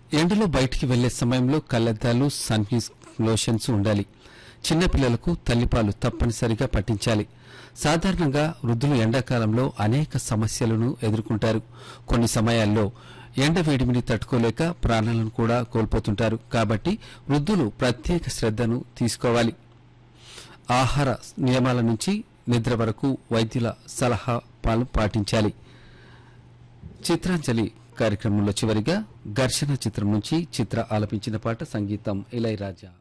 ఎండలో బయటికి వెళ్లే సమయంలో కళ్లద్దాలు సన్ లోషన్స్ ఉండాలి చిన్నపిల్లలకు తల్లిపాలు తప్పనిసరిగా పట్టించాలి సాధారణంగా వృద్ధులు ఎండాకాలంలో అనేక సమస్యలను ఎదుర్కొంటారు కొన్ని సమయాల్లో ఎండ వేడిమిని తట్టుకోలేక ప్రాణాలను కూడా కోల్పోతుంటారు కాబట్టి వృద్ధులు ప్రత్యేక శ్రద్ధను తీసుకోవాలి ఆహార నియమాల నుంచి నిద్ర వరకు వైద్యుల సలహా పాలు పాటించాలి చిత్రాంజలి కార్యక్రమంలో చివరిగా ఘర్షణ చిత్రం నుంచి చిత్ర ఆలపించిన పాట సంగీతం ఇళయరాజా